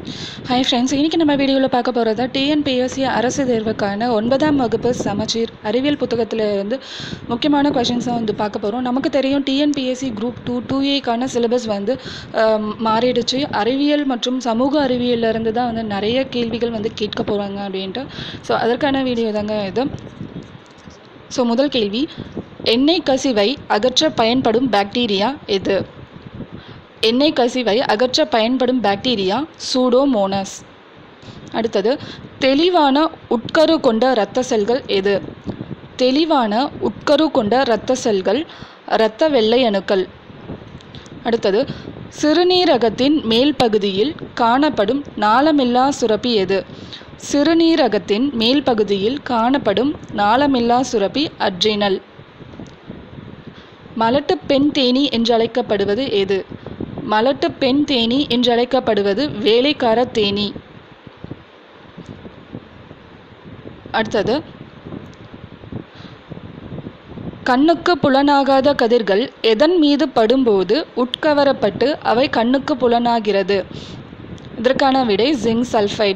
hi friends இன்றைக்கி நம்ம வீடியோவில் பார்க்க போகிறது டிஎன்பிஎஸ்சி அரசு தேர்வுக்கான ஒன்பதாம் வகுப்பு சமச்சீர் அறிவியல் புத்தகத்தில் இருந்து முக்கியமான கொஷின்ஸை வந்து பார்க்க போகிறோம் நமக்கு தெரியும் டிஎன்பிஎஸ்சி குரூப் டூ டூ ஏக்கான சிலபஸ் வந்து ஆம், மாறிடுச்சு அறிவியல் மற்றும் சமூக அறிவியல்ல இருந்து தான் வந்து நிறைய கேள்விகள் வந்து கேட்க போகிறாங்க அப்படின்ட்டு ஸோ அதற்கான வீடியோ தாங்க இது ஸோ முதல் கேள்வி எண்ணெய் கசிவை அகற்ற பயன்படும் பாக்டீரியா எது எண்ணெய் கசிவை அகற்ற பயன்படும் பாக்டீரியா சூடோமோனஸ் அடுத்தது தெளிவான உட்கரு கொண்ட இரத்த செல்கள் எது தெளிவான உட்கரு கொண்ட இரத்த செல்கள் இரத்த வெள்ளை அணுக்கள் அடுத்தது சிறுநீரகத்தின் மேல் பகுதியில் காணப்படும் நாளமில்லா சுரப்பி எது சிறுநீரகத்தின் மேல் பகுதியில் காணப்படும் நாளமில்லா சுரப்பி அட்ரினல் மலட்டு பெண் தேனி என்றழைக்கப்படுவது எது மலட்டு பெண் தேனி என்றழைக்கப்படுவது வேலைக்கார தேனி அடுத்தது கண்ணுக்கு புலனாகாத கதிர்கள் எதன் மீது படும்போது உட்கவரப்பட்டு அவை கண்ணுக்கு புலனாகிறது இதற்கான விடை ஜிங்க் சல்ஃபைட்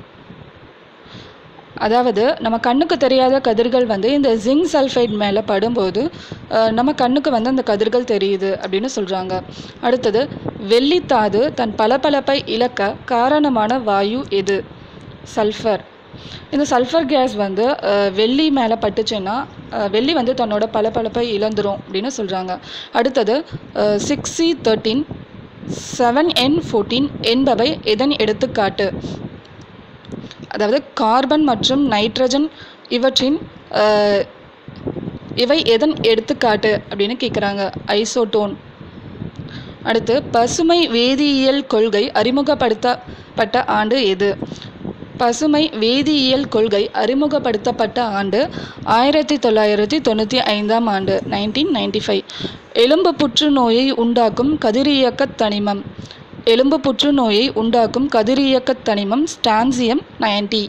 அதாவது நம்ம கண்ணுக்கு தெரியாத கதிர்கள் வந்து இந்த ஜிங்க் சல்ஃபைட் மேலே படும்போது அஹ், நம்ம கண்ணுக்கு வந்து அந்த கதிர்கள் தெரியுது அப்படின்னு சொல்கிறாங்க அடுத்தது வெள்ளித்தாது தன் பளபளப்பை இழக்க காரணமான வாயு எது சல்ஃபர் இந்த சல்ஃபர் கேஸ் வந்து அஹ், வெள்ளி மேலே பட்டுச்சுன்னா அஹ், வெள்ளி வந்து தன்னோட பளபளப்பை இழந்துரும் அப்படின்னு சொல்கிறாங்க அடுத்தது six C thirteen seven N fourteen என்பவை எதன் எடுத்துக்காட்டு அதாவது கார்பன் மற்றும் நைட்ரஜன் இவற்றின் அஹ், இவை எதன் எடுத்துக்காட்டு அப்படின்னு கேட்குறாங்க ஐசோட்டோன் அடுத்து பசுமை வேதியியல் கொள்கை அறிமுகப்படுத்தப்பட்ட ஆண்டு எது பசுமை வேதியியல் கொள்கை அறிமுகப்படுத்தப்பட்ட ஆண்டு ஆயிரத்தி தொள்ளாயிரத்தி தொண்ணூற்றி ஐந்தாம் ஆண்டு நைன்டீன் நைன்டி ஃபைவ் எலும்பு புற்றுநோயை உண்டாக்கும் கதிரியக்கத் தனிமம் எலும்பு புற்றுநோயை உண்டாக்கும் கதிரியக்கத் தனிமம் ஸ்டான்சியம் நைன்டி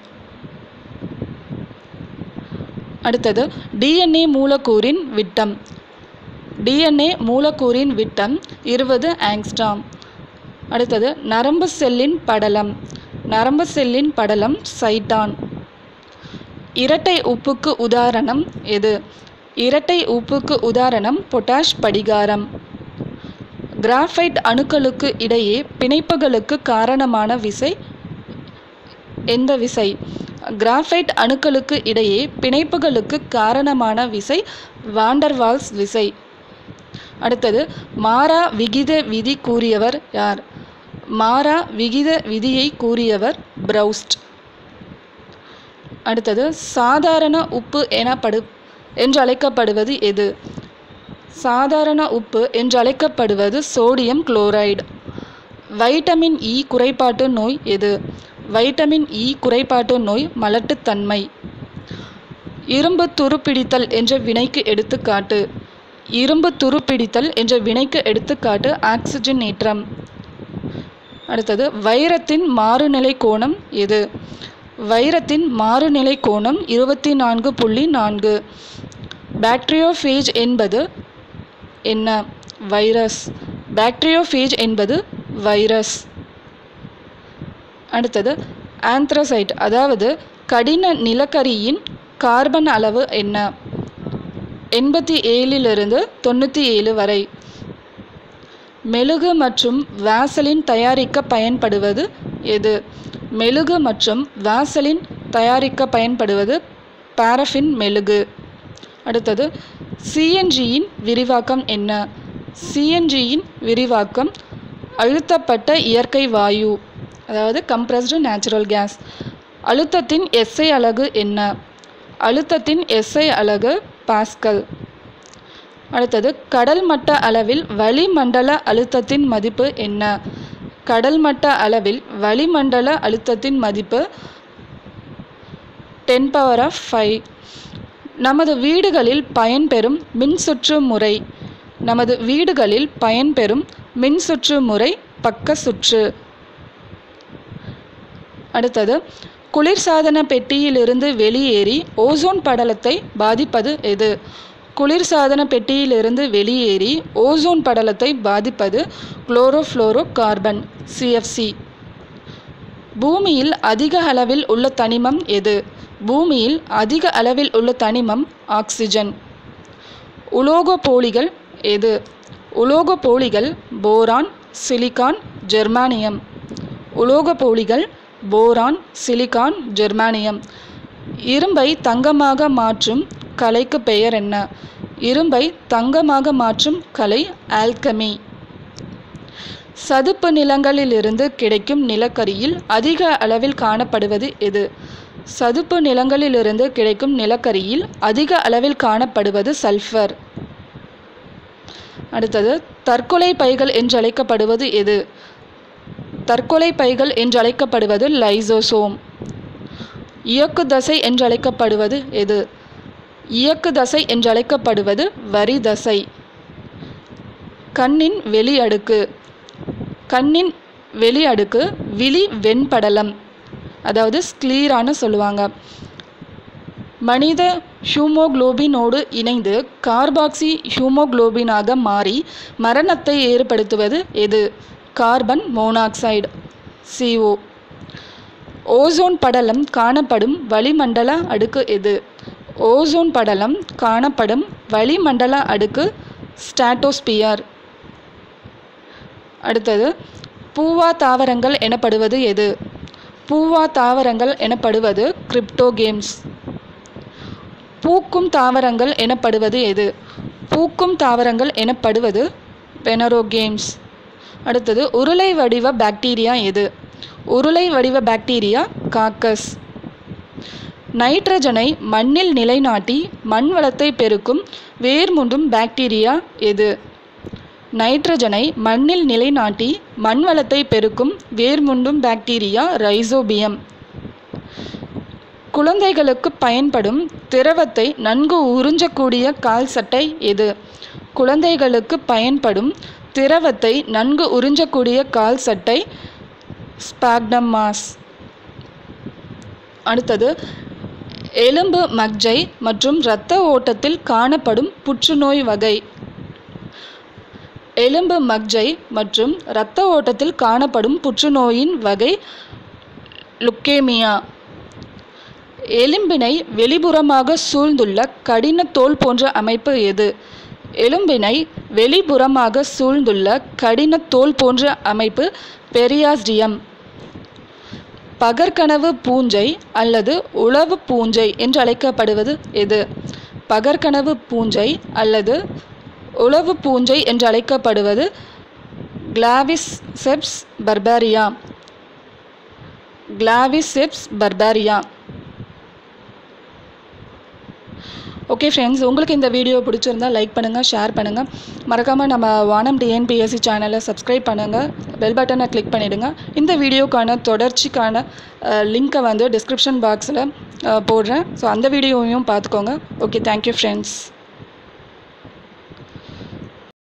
அடுத்தது டிஎன்ஏ மூலக்கூறின் விட்டம் டிஎன்ஏ மூலக்கூறின் விட்டம் இருபது ஆங்ஸ்டாம் அடுத்தது நரம்பு செல்லின் படலம் நரம்பு செல்லின் படலம் சைட்டான் இரட்டை உப்புக்கு உதாரணம் எது இரட்டை உப்புக்கு உதாரணம் பொட்டாஷ் படிகாரம் கிராஃபைட் அணுக்களுக்கு இடையே பிணைப்புகளுக்கு காரணமான விசை எந்த விசை கிராஃபைட் அணுக்களுக்கு இடையே பிணைப்புகளுக்கு காரணமான விசை வாண்டர்வால்ஸ் விசை அடுத்தது மாறா விகித விதி கூறியவர் யார் மாறா விகித விதியை கூறியவர் பிரவுஸ்ட் அடுத்தது சாதாரண உப்பு எனப்படு என்று அழைக்கப்படுவது எது சாதாரண உப்பு என்று அழைக்கப்படுவது சோடியம் குளோரைடு வைட்டமின் இ குறைபாட்டு நோய் எது வைட்டமின் இ குறைபாட்டு நோய் மலட்டுத்தன்மை இரும்பு துருப்பிடித்தல் என்ற வினைக்கு எடுத்துக்காட்டு இரும்பு துருப்பிடித்தல் என்ற வினைக்கு எடுத்துக்காட்டு ஆக்சிஜனேற்றம் அடுத்தது வைரத்தின் மாறுநிலை கோணம் எது வைரத்தின் மாறுநிலை கோணம் இருபத்தி நான்கு புள்ளி நான்கு பாக்டீரியோஃபேஜ் என்பது என்ன வைரஸ் பாக்டீரியோஃபேஜ் என்பது வைரஸ் அடுத்தது ஆந்த்ரசைட் அதாவது கடின நிலக்கரியின் கார்பன் அளவு என்ன எண்பத்தி ஏழிலிருந்து தொண்ணூற்றி ஏழு வரை மெழுகு மற்றும் வாசலின் தயாரிக்க பயன்படுவது எது மெழுகு மற்றும் வாசலின் தயாரிக்க பயன்படுவது பாரஃபின் மெழுகு அடுத்தது சிஎன்ஜியின் விரிவாக்கம் என்ன சிஎன்ஜியின் விரிவாக்கம் அழுத்தப்பட்ட இயற்கை வாயு அதாவது கம்ப்ரஸ்டு நேச்சுரல் கேஸ் அழுத்தத்தின் எஸ்ஐ அலகு என்ன அழுத்தத்தின் எஸ்ஐ அலகு பாஸ்கல் அடுத்தது கடல் மட்ட அளவில் வளிமண்டல அழுத்தத்தின் மதிப்பு என்ன கடல் மட்ட அளவில் வளிமண்டல அழுத்தத்தின் மதிப்பு டென் பவர் ஆஃப் ஃபைவ் நமது வீடுகளில் பயன்பெறும் மின்சுற்று முறை நமது வீடுகளில் பயன்பெறும் மின்சுற்று முறை பக்க சுற்று அடுத்தது குளிர்சாதன பெட்டியிலிருந்து வெளியேறி ஓசோன் படலத்தை பாதிப்பது எது குளிர்சாதன பெட்டியிலிருந்து வெளியேறி ஓசோன் படலத்தை பாதிப்பது குளோரோஃப்ளோரோ கார்பன் சிஎஃப்சி பூமியில் அதிக அளவில் உள்ள தனிமம் எது பூமியில் அதிக அளவில் உள்ள தனிமம் ஆக்சிஜன் உலோக போலிகள் எது உலோக போலிகள் போரான் சிலிக்கான் ஜெர்மானியம் உலோக போலிகள் போரான் சிலிக்கான் ஜெர்மானியம் இரும்பை தங்கமாக மாற்றும் கலைக்கு பெயர் என்ன இரும்பை தங்கமாக மாற்றும் கலை ஆல்கமி சதுப்பு நிலங்களிலிருந்து கிடைக்கும் நிலக்கரியில் அதிக அளவில் காணப்படுவது எது சதுப்பு நிலங்களிலிருந்து கிடைக்கும் நிலக்கரியில் அதிக அளவில் காணப்படுவது சல்ஃபர் அடுத்தது தற்கொலை பைகள் என்றழைக்கப்படுவது எது தற்கொலை பைகள் என்றழைக்கப்படுவது லைசோசோம் இயக்கு தசை என்றழைக்கப்படுவது எது இயக்கு தசை என்றழைக்கப்படுவது வரி தசை கண்ணின் வெளி அடுக்கு கண்ணின் வெளி அடுக்கு விழி வெண்படலம் அதாவது ஸ்க்ளீரான்னு சொல்லுவாங்க மனித ஹியூமோகுளோபினோடு இணைந்து கார்பாக்சி ஹியூமோகுளோபினாக மாறி மரணத்தை ஏற்படுத்துவது எது கார்பன் மோனாக்சைடு CO ஓசோன் படலம் காணப்படும் வளிமண்டல அடுக்கு எது ஓசோன் படலம் காணப்படும் வளிமண்டல அடுக்கு ஸ்டாட்டோஸ்பியர் அடுத்தது பூவா தாவரங்கள் எனப்படுவது எது பூவா தாவரங்கள் எனப்படுவது கிரிப்டோகேம்ஸ் பூக்கும் தாவரங்கள் எனப்படுவது எது பூக்கும் தாவரங்கள் எனப்படுவது பெனரோகேம்ஸ் அடுத்தது உருளை வடிவ பாக்டீரியா எது உருளை வடிவ பாக்டீரியா காக்கஸ் நைட்ரஜனை மண்ணில் நிலைநாட்டி மண் வளத்தை பெருக்கும் வேர்முண்டும் பாக்டீரியா எது நைட்ரஜனை மண்ணில் நிலைநாட்டி மண் வளத்தை பெருக்கும் வேர்முண்டும் பாக்டீரியா ரைசோபியம் குழந்தைகளுக்கு பயன்படும் திரவத்தை நன்கு உறிஞ்சக்கூடிய கால் சட்டை எது குழந்தைகளுக்கு பயன்படும் திரவத்தை நன்கு உறிஞ்சக்கூடிய கால் சட்டை ஸ்பாக்டம் மாஸ் அடுத்தது எலும்பு மஜ்ஜை மற்றும் இரத்த ஓட்டத்தில் காணப்படும் புற்றுநோய் வகை எலும்பு மஜ்ஜை மற்றும் இரத்த ஓட்டத்தில் காணப்படும் புற்றுநோயின் வகை லுக்கேமியா எலும்பினை வெளிப்புறமாக சூழ்ந்துள்ள கடின தோல் போன்ற அமைப்பு எது எலும்பினை வெளிப்புறமாக சூழ்ந்துள்ள கடின தோல் போன்ற அமைப்பு பெரியாஸ்டியம் பகற்கனவு பூஞ்சை அல்லது உளவு பூஞ்சை என்று அழைக்கப்படுவது எது பகற்கனவு பூஞ்சை அல்லது உளவு பூஞ்சை என்று அழைக்கப்படுவது கிளாவிசெப்ஸ் பர்பாரியா கிளாவிசெப்ஸ் பர்பாரியா ஓகே ஃப்ரெண்ட்ஸ் உங்களுக்கு இந்த வீடியோ பிடிச்சிருந்தா லைக் பண்ணுங்கள் ஷேர் பண்ணுங்கள் மறக்காமல் நம்ம வானம் டிஎன்பிஎஸ்சி சேனலை சப்ஸ்கிரைப் பண்ணுங்கள் பெல் பட்டனை கிளிக் பண்ணிவிடுங்க இந்த வீடியோக்கான தொடர்ச்சிக்கான லிங்க்கை வந்து டிஸ்கிரிப்ஷன் பாக்ஸில் போடுறேன் ஸோ அந்த வீடியோவையும் பார்த்துக்கோங்க ஓகே தேங்க்யூ ஃப்ரெண்ட்ஸ்